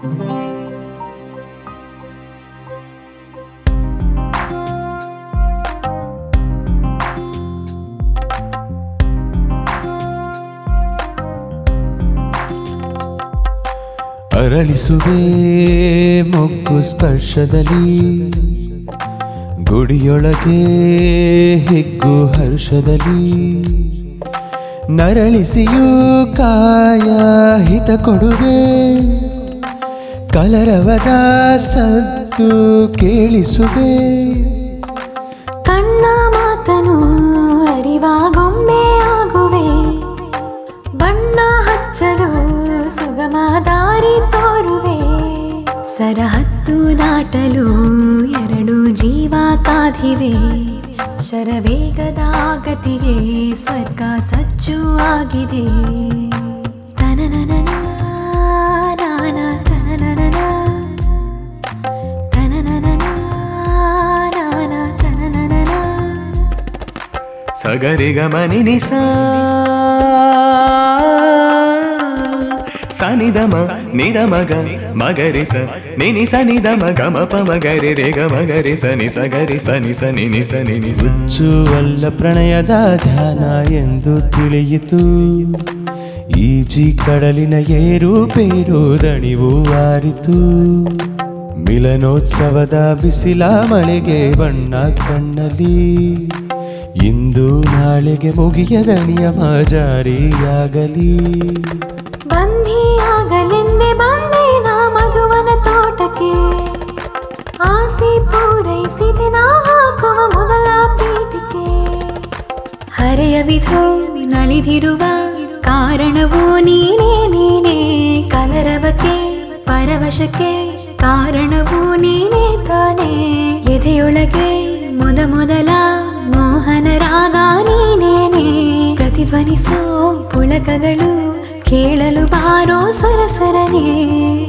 ಅರಳಿಸುವೆ ಮೊಗ್ಗು ಸ್ಪರ್ಶದಲ್ಲಿ ಗುಡಿಯೊಳಗೆ ಹಿಗ್ಗು ಹರ್ಷದಲ್ಲಿ ನರಳಿಸಿಯೂ ಕಾಯ ಹಿತ ಕೊಡುವೆ ಕಲರವದ ಸದ್ದು ಕೇಳಿಸುವೆ ಕಣ್ಣ ಮಾತನು ಅರಿವಾಗೊಮ್ಮೆ ಆಗುವೆ ಬಣ್ಣ ಹಚ್ಚಲು ಸುಗಮ ದಾರಿ ತೋರುವೆ ಸರಹದ್ದು ದಾಟಲು ಎರಡು ಜೀವ ಕಾದಿವೆ ಶರವೇಗದ ಗತಿಗೆ ಸ್ವರ್ಗ ಸಜ್ಜು ಆಗಿದೆ ತನನನನ ನಾನ ತನನನನ ತನನನನ ನಾನ ತನನನನ ಸಗರಿಗ ಮನಿ ಸ ಸನಿದಮ ನಿದಮಗ ಮಗರಿಸ ನಿನಿ ಸನಿದಮ ಗಮ ಪ ಮಗರಿ ರೆ ಗ ಮಗರಿ ಸನಿ ಸಗರಿ ಸನಿ ಸನಿ ನಿ ಸನಿ ನಿ ಹುಚ್ಚುವಲ್ಲ ಪ್ರಣಯದ ಧ್ಯಾನ ಎಂದು ತಿಳಿಯಿತು ಈಜಿ ಕಡಲಿನ ಏರು ಪೇರು ದಣಿವು ಆರಿತು ಮಿಲನೋತ್ಸವದ ಬಿಸಿಲ ಮಳೆಗೆ ಬಣ್ಣ ಕಣ್ಣಲ್ಲಿ ಇಂದು ನಾಳೆಗೆ ಮುಗಿಯದ ನಿಯಮ ಜಾರಿಯಾಗಲಿ ಬಂಧಿಯಾಗಲೆಂದೆ ಬಂದೆ ನಾ ಮಧುವನ ತೋಟಕ್ಕೆ ಆಸೆ ಪೂರೈಸಿದೆ ನಾ ಹಾಕುವ ಮೊದಲ ಪೀಠಿಕೆ ಹರೆಯ ವಿಧೋ ನಲಿದಿರುವ ಕಾರಣವೂ ನೀನೇ ನೀನೇ ಕಲರವಕ್ಕೆ ಪರವಶಕ್ಕೆ ಕಾರಣವೂ ನೀನೇ ತಾನೇ ಎದೆಯೊಳಗೆ ಮೊದ ಮೊದಲ ಮೋಹನ ರಾಗ ನೀನೇನೆ ಪ್ರತಿಧ್ವನಿಸೋ ಪುಳಕಗಳು ಕೇಳಲು ಬಾರೋ ಸರಸರನೇ